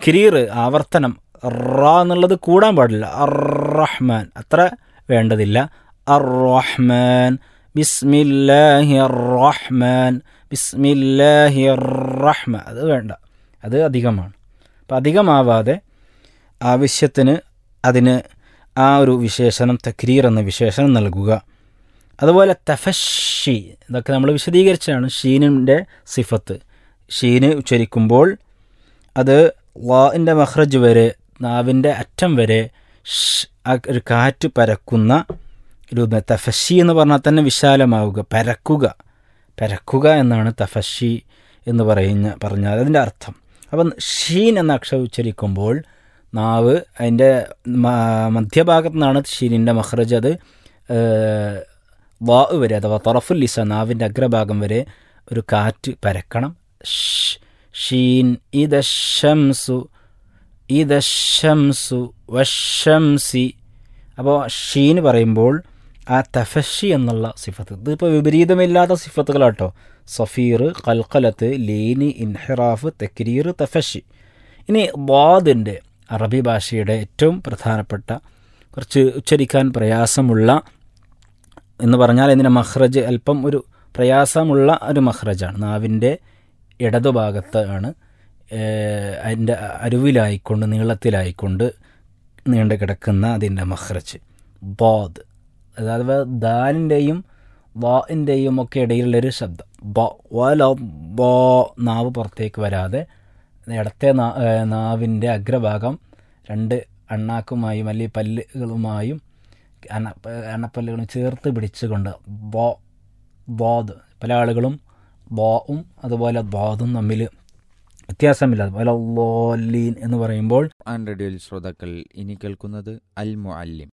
തക്രീർ ആവർത്തനം റ എന്നുള്ളത് കൂടാൻ പാടില്ല അറഹ്മാൻ അത്ര വേണ്ടതില്ല അറഹ്മാൻ ബിസ്മില്ലാഹി റഹ്മാൻ ബിസ്മില്ലാഹി റഹ്മാൻ അത് വേണ്ട അത് അധികമാണ് അപ്പം അധികമാവാതെ ആവശ്യത്തിന് അതിന് ആ ഒരു വിശേഷണം തക്രീർ എന്ന വിശേഷണം നൽകുക അതുപോലെ തഫഷി ഇതൊക്കെ നമ്മൾ വിശദീകരിച്ചാണ് ഷീനിൻ്റെ സിഫത്ത് ഷീന് ഉച്ചരിക്കുമ്പോൾ അത് വാഇൻ്റെ മഹ്റജ് വരെ നാവിൻ്റെ അറ്റം വരെ ഷ് ആ ഒരു കാറ്റ് പരക്കുന്ന രൂപം തഫഷി എന്ന് പറഞ്ഞാൽ തന്നെ വിശാലമാവുക പരക്കുക പരക്കുക എന്നാണ് തഫഷി എന്ന് പറയുന്ന പറഞ്ഞാൽ അതിൻ്റെ അർത്ഥം അപ്പം ഷീൻ എന്ന അക്ഷരം ഉച്ചരിക്കുമ്പോൾ നാവ് അതിൻ്റെ മധ്യഭാഗത്തു നിന്നാണ് ഷീനിൻ്റെ മഹ്റജ് അത് വാ വരെ അഥവാ തറഫുൽ ലിസ നാവിൻ്റെ അഗ്രഭാഗം വരെ ഒരു കാറ്റ് പരക്കണം ഷ് ഷീൻ ഇദശംസു ഇദശംസു വശംസി അപ്പോൾ ഷീൻ പറയുമ്പോൾ ആ തഫഷി എന്നുള്ള സിഫത്ത് ഇതിപ്പോൾ വിപരീതമില്ലാത്ത സിഫത്തുകളാട്ടോ സഫീർ കൽക്കലത്ത് ലീനി ഇൻഹിറാഫ് തെക്രീർ തഫഷി ഇനി വാദിൻ്റെ അറബി ഭാഷയുടെ ഏറ്റവും പ്രധാനപ്പെട്ട കുറച്ച് ഉച്ചരിക്കാൻ പ്രയാസമുള്ള എന്ന് പറഞ്ഞാൽ ഇതിൻ്റെ മഹ്റജ് അല്പം ഒരു പ്രയാസമുള്ള ഒരു മഹ്റജാണ് നാവിൻ്റെ ഇടതുഭാഗത്ത് ആണ് അതിൻ്റെ അരുവിലായിക്കൊണ്ട് നീളത്തിലായിക്കൊണ്ട് നീണ്ടു കിടക്കുന്ന അതിൻ്റെ മഹ്റജ് ബോദ് അതായത് ദാലിൻ്റെയും വാഇൻ്റെയും ഒക്കെ ഇടയിലുള്ളൊരു ശബ്ദം ബ വല ബോ നാവ് പുറത്തേക്ക് വരാതെ ഇടത്തെ നാവിൻ്റെ അഗ്രഭാഗം രണ്ട് അണ്ണാക്കുമായും അല്ലെങ്കിൽ പല്ലുകളുമായും അണ അണപ്പല്ലുകളും ചേർത്ത് പിടിച്ചുകൊണ്ട് ബോ ബോദ് പല ആളുകളും ബോവും അതുപോലെ ബോധും തമ്മിൽ വ്യത്യാസമില്ല അതുപോലെ ലോലീൻ എന്ന് പറയുമ്പോൾ ആൻ റേഡിയോയിൽ ശ്രോതാക്കൾ ഇനി കേൾക്കുന്നത് അൽ മുഅല്ലിം